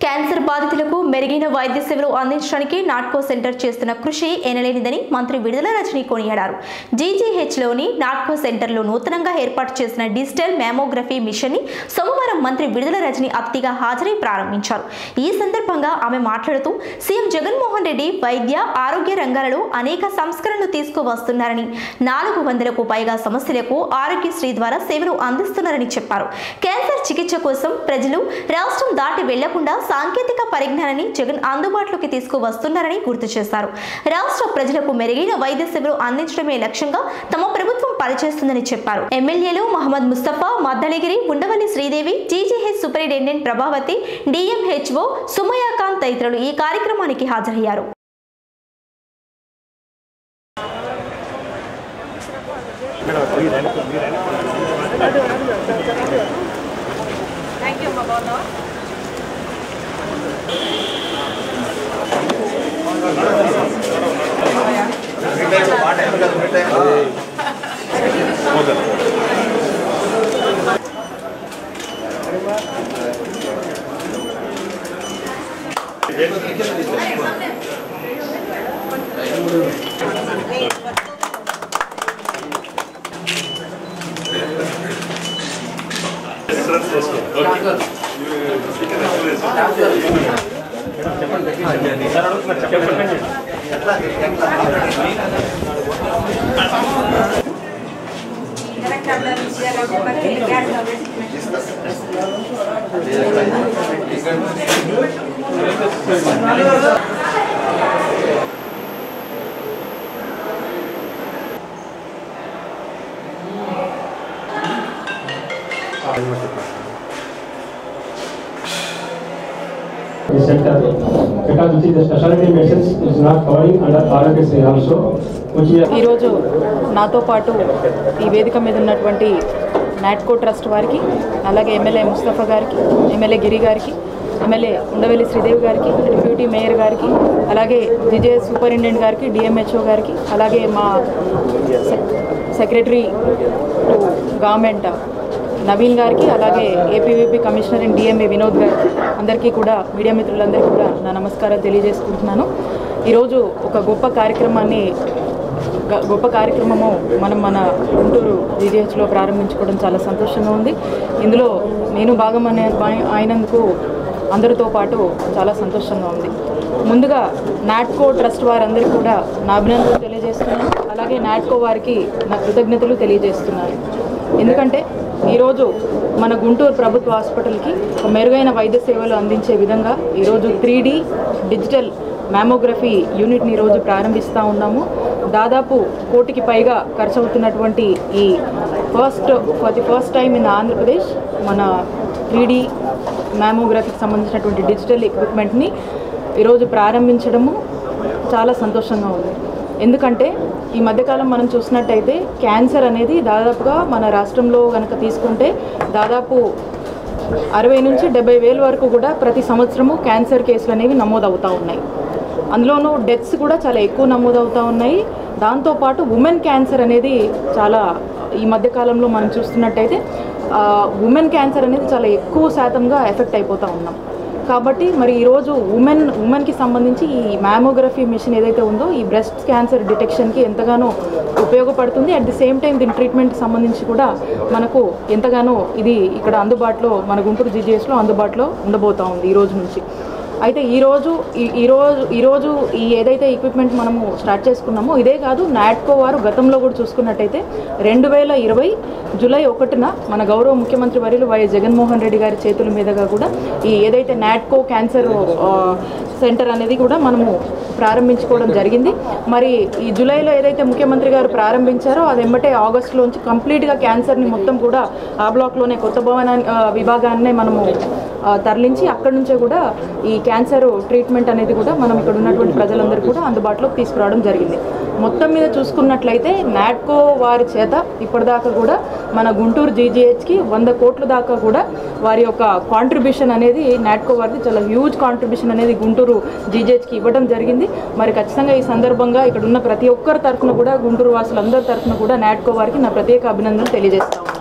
cancer బాధితులకు మెరుగైన వైద్య సేవలు అందించడానికి నాట్కో సెంటర్ చేస్తున్న కృషి ఎనలేనిదని మంత్రి విడుదల రజని కొనియాడారు జీజీహెచ్లోని నాట్కో సెంటర్లో నూతనంగా ఏర్పాటు చేసిన డిజిటల్ మ్యామోగ్రఫీ మిషన్ ని సోమవారం మంత్రి విడుదల రజని అతిథిగా హాజరై ప్రారంభించారు ఈ సందర్భంగా ఆమె మాట్లాడుతూ సీఎం జగన్మోహన్ రెడ్డి వైద్య ఆరోగ్య రంగాలలో అనేక సంస్కరణలు తీసుకువస్తున్నారని నాలుగు వందలకు పైగా సమస్యలకు ఆరోగ్యశ్రీ ద్వారా సేవలు అందిస్తున్నారని చెప్పారు క్యాన్సర్ చికిత్స కోసం ప్రజలు రాష్ట్రం దాటి వెళ్లకుండా సాంకేతిక పరిజ్ఞానాన్ని జగన్ అందుబాటులోకి తీసుకువస్తున్నారని గుర్తు చేశారు రాష్ట్ర ప్రజలకు మెరుగైన వైద్య సేవలు అందించడమే లక్ష్యంగా తమ ప్రభుత్వం పనిచేస్తుందని చెప్పారు ఎమ్మెల్యేలు Mohammed Mustafa Maddalagiri Undavalli Sridevi GGH superintendent Prabhavati DMHO Sumayakanth తదితరులు ఈ కార్యక్రమానికి హాజరయ్యారు the center because which is the specialty medicines is not covering under RFSA also, which is ఈరోజు నాతో పాటు ఈ వేదిక మీద ఉన్నటువంటి నాట్కో ట్రస్ట్ వారికి అలాగే ఎమ్మెల్యే ముస్తఫా గారికి ఎమ్మెల్యే గిరి గారికి ఎమ్మెల్యే ఉండవెల్లి శ్రీదేవి గారికి డిప్యూటీ మేయర్ గారికి అలాగే జిజేఎస్ సూపరింటెండెంట్ గారికి డిఎంహెచ్ఓ గారికి అలాగే మా సె- సెక్రటరీ టు గవర్నమెంట్ నవీన్ గారికి అలాగే APVP commissioner and DMA Vinod గారికి అందరికీ కూడా మీడియా మిత్రులందరికీ కూడా నా నమస్కారం తెలియజేసుకుంటున్నాను ఈరోజు ఒక గొప్ప కార్యక్రమాన్ని గ- గొప్ప కార్యక్రమము మనం మన గుంటూరు జీజీహెచ్లో ప్రారంభించుకోవడం చాలా సంతోషంగా ఉంది ఇందులో నేను భాగం అనే అయినందుకు అందరితో పాటు చాలా సంతోషంగా ఉంది ముందుగా నాట్కో ట్రస్ట్ వారందరికీ కూడా నా అభినందనలు తెలియజేస్తున్నాను అలాగే నాట్కో వారికి నా కృతజ్ఞతలు తెలియజేస్తున్నాను ఎందుకంటే ఈరోజు మన గుంటూరు ప్రభుత్వ హాస్పిటల్కి ఒక మెరుగైన వైద్య సేవలు అందించే విధంగా ఈరోజు త్రీ డిజిటల్ మ్యామోగ్రఫీ యూనిట్ని ఈరోజు ప్రారంభిస్తూ ఉన్నాము దాదాపు కోటికి పైగా ఖర్చు అవుతున్నటువంటి ఈ first for the first time in Andhra Pradesh మన త్రీ మ్యామోగ్రఫీకి సంబంధించినటువంటి డిజిటల్ ఎక్విప్మెంట్ని ఈరోజు ప్రారంభించడము చాలా సంతోషంగా ఉంది ఎందుకంటే ఈ మధ్యకాలం మనం చూసినట్టయితే క్యాన్సర్ అనేది దాదాపుగా మన రాష్ట్రంలో కనుక తీసుకుంటే దాదాపు అరవై నుంచి డెబ్బై వేల వరకు కూడా ప్రతి సంవత్సరము క్యాన్సర్ కేసులు అనేవి నమోదవుతూ ఉన్నాయి అందులోనూ డెత్స్ కూడా చాలా ఎక్కువ నమోదవుతూ ఉన్నాయి దాంతోపాటు ఉమెన్ క్యాన్సర్ అనేది చాలా ఈ మధ్యకాలంలో మనం చూస్తున్నట్టయితే ఉమెన్ క్యాన్సర్ అనేది చాలా ఎక్కువ శాతంగా ఎఫెక్ట్ అయిపోతూ ఉన్నాం కాబట్టి మరి ఈరోజు ఉమెన్ ఉమెన్కి సంబంధించి ఈ మ్యామోగ్రఫీ మిషన్ ఏదైతే ఉందో ఈ బ్రెస్ట్ క్యాన్సర్ డిటెక్షన్కి ఎంతగానో ఉపయోగపడుతుంది అట్ ది సేమ్ టైం దీని ట్రీట్మెంట్కి సంబంధించి కూడా మనకు ఎంతగానో ఇది ఇక్కడ అందుబాటులో మన గుంటూరు జీజీఎస్లో అందుబాటులో ఉండబోతా ఉంది ఈ రోజు నుంచి అయితే ఈరోజు ఈ- ఈరోజు ఈరోజు ఈ ఏదైతే ఎక్విప్మెంట్ మనము స్టార్ట్ చేసుకున్నామో ఇదే కాదు నాట్కో వారు గతంలో కూడా చూసుకున్నట్టయితే రెండు వేల ఇరవై జూలై ఒకటిన మన గౌరవ ముఖ్యమంత్రి వర్యులు వైఎస్ జగన్మోహన్ రెడ్డి గారి చేతుల మీదుగా కూడా ఈ ఏదైతే నాట్కో క్యాన్సర్ ఆ, సెంటర్ అనేది కూడా మనము ప్రారంభించుకోవడం జరిగింది మరి ఈ జూలైలో ఏదైతే ముఖ్యమంత్రి గారు ప్రారంభించారో అది ఎంబటే ఆగస్టులోంచి కంప్లీట్గా క్యాన్సర్ని మొత్తం కూడా ఆ బ్లాక్లోనే కొత్త భవనాన్ని ఆ, విభాగాన్నే మనము ఆ, తరలించి అక్కడి నుంచే కూడా ఈ క్యాన్సర్ ట్రీట్మెంట్ అనేది కూడా మనం ఇక్కడ ఉన్నటువంటి ప్రజలందరూ కూడా అందుబాటులోకి తీసుకురావడం జరిగింది మొత్తం మీద చూసుకున్నట్లయితే నాట్కో వారి చేత ఇప్పటిదాకా కూడా మన గుంటూరు జీజీహెచ్కి వంద కోట్ల దాకా కూడా వారి యొక్క కాంట్రిబ్యూషన్ అనేది నాట్కో వారిది చాలా హ్యూజ్ కాంట్రిబ్యూషన్ అనేది గుంటూరు జీజీహెచ్కి ఇవ్వడం జరిగింది మరి ఖచ్చితంగా ఈ సందర్భంగా ఇక్కడ ఉన్న ప్రతి ఒక్కరి తరఫున కూడా గుంటూరు వాసులందరి తరఫున కూడా నాట్కో వారికి నా ప్రత్యేక అభినందనలు తెలియజేస్తాను